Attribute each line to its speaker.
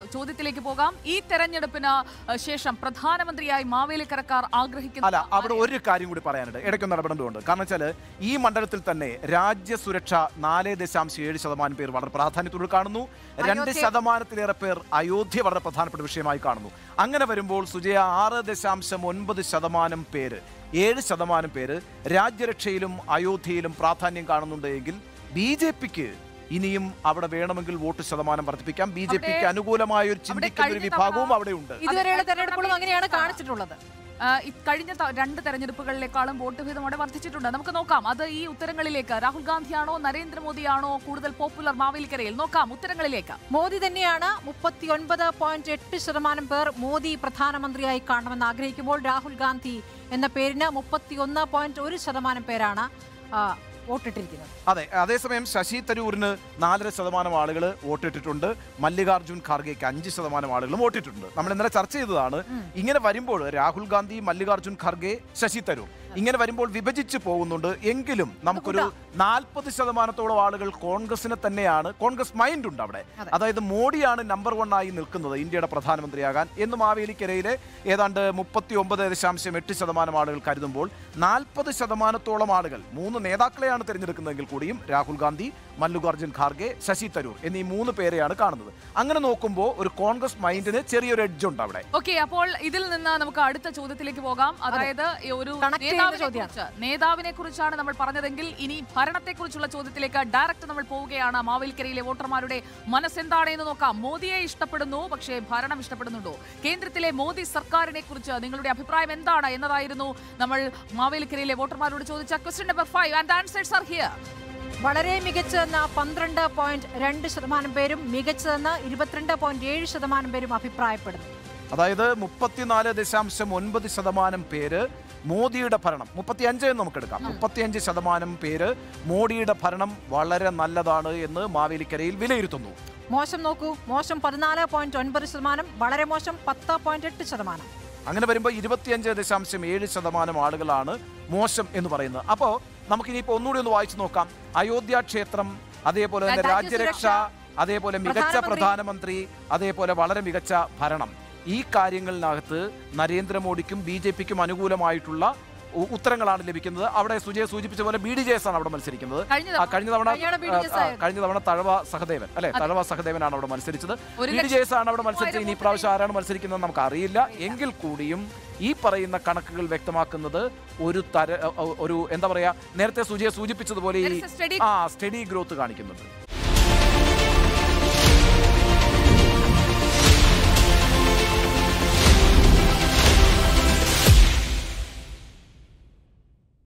Speaker 1: ചോദ്യത്തിലേക്ക് പോകാം ഈ തെരഞ്ഞെടുപ്പിന് ഏഹ്, ശേഷം പ്രധാനമന്ത്രിയായി മാവേലിക്കരക്കാർ ആഗ്രഹിക്കുന്ന
Speaker 2: അല്ല അവിടെ ഒരു കാര്യം കൂടി പറയാനുണ്ട് ഇടയ്ക്കൊന്ന് ഇടപെടേണ്ടതുണ്ട് കാരണം വെച്ചാൽ ഈ മണ്ഡലത്തിൽ തന്നെ രാജ്യസുരക്ഷ നാല് ദശാംശം ഏഴ് ശതമാനം പേർ വളരെ പ്രാധാന്യത്തോടെ കാണുന്നു രണ്ട്
Speaker 3: അയോധ്യ-
Speaker 2: ശതമാനത്തിലേറെ പേർ അയോധ്യ വളരെ പ്രധാനപ്പെട്ട വിഷയമായി കാണുന്നു അങ്ങനെ വരുമ്പോൾ സുജയ ആറ് ദശാംശം ഒൻപത് ശതമാനം പേര് ഏഴ് ശതമാനം പേര് രാജ്യരക്ഷയിലും അയോധ്യയിലും പ്രാധാന്യം കാണുന്നുണ്ട് എങ്കിൽ ബി ജെ പിക്ക് ഇനിയും അവിടെ വേണമെങ്കിൽ വോട്ട് ശതമാനം വർദ്ധിപ്പിക്കാം ബി ജെ പിക്ക്
Speaker 1: അവിടെ-
Speaker 2: അനുകൂലമായ ഒരു ചിന്തിക്കുന്ന ഒരു
Speaker 1: കഴിഞ്ഞ
Speaker 2: വിഭാഗവും
Speaker 1: തവണ-
Speaker 2: അവിടെ ഉണ്ട്
Speaker 3: ഇതുവരെയുള്ള തെരഞ്ഞെടുപ്പുകളും അങ്ങനെയാണ് കാണിച്ചിട്ടുള്ളത്
Speaker 1: ആ, ഈ കഴിഞ്ഞ ത- രണ്ട് തെരഞ്ഞെടുപ്പുകളിലേക്കാളും വോട്ട് ഭേദം അവിടെ വർദ്ധിച്ചിട്ടുണ്ട് നമുക്ക് നോക്കാം അത് ഈ ഉത്തരങ്ങളിലേക്ക് രാഹുൽ ഗാന്ധിയാണോ നരേന്ദ്രമോദിയാണോ കൂടുതൽ പോപ്പുലർ മാവേലിക്കരയിൽ നോക്കാം ഉത്തരങ്ങളിലേക്ക്
Speaker 3: മോദി തന്നെയാണ് മുപ്പത്തി ഒൻപത് പോയിന്റ് എട്ട് ശതമാനം പേർ മോദി പ്രധാനമന്ത്രിയായി കാണണമെന്ന് ആഗ്രഹിക്കുമ്പോൾ രാഹുൽ ഗാന്ധി എന്ന പേരിന് മുപ്പത്തി ഒന്ന് പോയിന്റ് ഒരു ശതമാനം പേരാണ് ആ, വോട്ടിട്ടിരിക്കുന്നത്
Speaker 2: അതെ അതേസമയം ശശി തരൂരിന് നാലര ശതമാനം ആളുകൾ വോട്ടിട്ടിട്ടുണ്ട് മല്ലികാർജുൻ ഖാർഗെക്ക് അഞ്ച് ശതമാനം ആളുകളും വോട്ടിട്ടിട്ടുണ്ട് നമ്മൾ ഇന്നലെ ചർച്ച ചെയ്തതാണ് ഇങ്ങനെ വരുമ്പോൾ രാഹുൽ ഗാന്ധി മല്ലികാർജുൻ ഖാർഗെ ശശി തരൂർ ഇങ്ങനെ വരുമ്പോൾ വിഭജിച്ച് പോകുന്നുണ്ട് എങ്കിലും നമുക്കൊരു നാൽപ്പത് ശതമാനത്തോളം ആളുകൾ കോൺഗ്രസിനെ തന്നെയാണ് കോൺഗ്രസ് മൈൻഡ് ഉണ്ട് അവിടെ
Speaker 3: അതെ.
Speaker 2: അതായത് മോഡിയാണ് നമ്പർ വൺ ആയി നിൽക്കുന്നത് ഇന്ത്യയുടെ പ്രധാനമന്ത്രിയാകാൻ എന്ന് മാവേലിക്കരയിലെ ഏതാണ്ട് മുപ്പത്തി ഒമ്പത് ദശാംശം എട്ട് ശതമാനം ആളുകൾ കരുതുമ്പോൾ നാൽപ്പത് ശതമാനത്തോളം ആളുകൾ മൂന്ന് നേതാക്കളെയാണ് തിരഞ്ഞെടുക്കുന്നതെങ്കിൽ കൂടിയും രാഹുൽ ഗാന്ധി മല്ലികാർജുൻ ഖാർഗെ ശശി തരൂർ എന്നീ മൂന്ന് പേരെയാണ് കാണുന്നത് അങ്ങനെ നോക്കുമ്പോൾ ഒരു കോൺഗ്രസ് മൈൻഡിന് ചെറിയൊരു എഡ്ജ് ഉണ്ട് അവിടെ
Speaker 1: ഓക്കെ അപ്പോൾ ഇതിൽ നിന്ന് നമുക്ക് അടുത്ത ചോദ്യത്തിലേക്ക് പോകാം അതായത് ഈ ഒരു
Speaker 3: Connect ചെയ്യുന്ന
Speaker 1: നേതാവിനെ
Speaker 3: ചോദ്യമാണ്.
Speaker 1: കുറിച്ച് നേതാവിനെ കുറിച്ചാണ് നമ്മൾ പറഞ്ഞതെങ്കിൽ ഇനി ഭരണത്തെക്കുറിച്ചുള്ള ചോദ്യത്തിലേക്ക് ഡയറക്റ്റ് നമ്മൾ പോവുകയാണ് മാവേലിക്കരയിലെ വോട്ടർമാരുടെ മനസ്സെന്താണ് എന്ന് നോക്കാം മോദിയെ ഇഷ്ടപ്പെടുന്നു പക്ഷേ ഭരണം ഇഷ്ടപ്പെടുന്നുണ്ടോ കേന്ദ്രത്തിലെ മോദി സർക്കാരിനെ കുറിച്ച് നിങ്ങളുടെ അഭിപ്രായം എന്താണ് എന്നതായിരുന്നു നമ്മൾ മാവേലിക്കരയിലെ വോട്ടർമാരോട് ചോദിച്ച question number five and answers are here
Speaker 3: വളരെ മികച്ചതെന്ന് പന്ത്രണ്ട് പോയിന്റ് രണ്ട് ശതമാനം പേരും മികച്ചതെന്ന് ഇരുപത്തിരണ്ട് പോയിന്റ് ഏഴ് ശതമാനം പേരും അഭിപ്രായപ്പെടുന്നു
Speaker 2: അതായത് മുപ്പത്തിനാല് ദശാംശം ഒൻപത് ശതമാനം പേര് മോദിയുടെ ഭരണം മുപ്പത്തിയഞ്ച് എന്ന് നമുക്ക് എടുക്കാം മുപ്പത്തിയഞ്ച് ശതമാനം പേര് മോഡിയുടെ ഭരണം വളരെ നല്ലതാണ് എന്ന് മാവേലിക്കരയിൽ വിലയിരുത്തുന്നു
Speaker 3: മോശം നോക്കൂ മോശം പതിനാല് പോയിന്റ് ഒൻപത് ശതമാനം വളരെ മോശം പത്ത് പോയിന്റ് എട്ട് ശതമാനം
Speaker 2: അങ്ങനെ വരുമ്പോൾ ഇരുപത്തിയഞ്ച് ദശാംശം ഏഴ് ശതമാനം ആളുകളാണ് മോശം എന്ന് പറയുന്നത് അപ്പോൾ നമുക്കിനിയിപ്പോൾ ഒന്നുകൂടി ഒന്ന് വായിച്ചു നോക്കാം അയോധ്യ ക്ഷേത്രം അതേപോലെ തന്നെ
Speaker 3: രാജ്യസുരക്ഷ,
Speaker 2: രാജ്യരക്ഷ അതേപോലെ മികച്ച
Speaker 3: പ്രധാനമന്ത്രി.
Speaker 2: പ്രധാനമന്ത്രി അതേപോലെ വളരെ മികച്ച ഭരണം ഈ കാര്യങ്ങളിനകത്ത് നരേന്ദ്രമോദിക്കും ബി ജെ പിക്കും അനുകൂലമായിട്ടുള്ള ഉ- ഉത്തരങ്ങളാണ് ലഭിക്കുന്നത് അവിടെ സുജയ സൂചിപ്പിച്ച പോലെ ബി ഡി ജെ എസ് ആണ് അവിടെ മത്സരിക്കുന്നത്
Speaker 1: കഴിഞ്ഞ
Speaker 2: ആ, കഴിഞ്ഞ തവണ
Speaker 3: കഴിഞ്ഞ തവണ BDJS
Speaker 2: ആ, ആ,
Speaker 3: ആയിരുന്നു.
Speaker 2: കഴിഞ്ഞ തവണ തഴവ സഹദേവൻ അല്ലെ തഴവ സഹദേവനാണ് അവിടെ മത്സരിച്ചത്
Speaker 1: ഒരു
Speaker 2: ബി ഡി ജെ എസ് ആണ് അവിടെ മത്സരിച്ചത് ഇനി പ്രാവശ്യം ആരാണ് മത്സരിക്കുന്നത് നമുക്ക് അറിയില്ല എങ്കിൽ കൂടിയും ഈ പറയുന്ന കണക്കുകൾ വ്യക്തമാക്കുന്നത് ഒരു തര ഒരു എന്താ പറയാ നേരത്തെ സുജയ സൂചിപ്പിച്ചതുപോലെ ഈ
Speaker 1: There is a steady
Speaker 2: ആ സ്റ്റഡി ഗ്രോത്ത് കാണിക്കുന്നുണ്ട്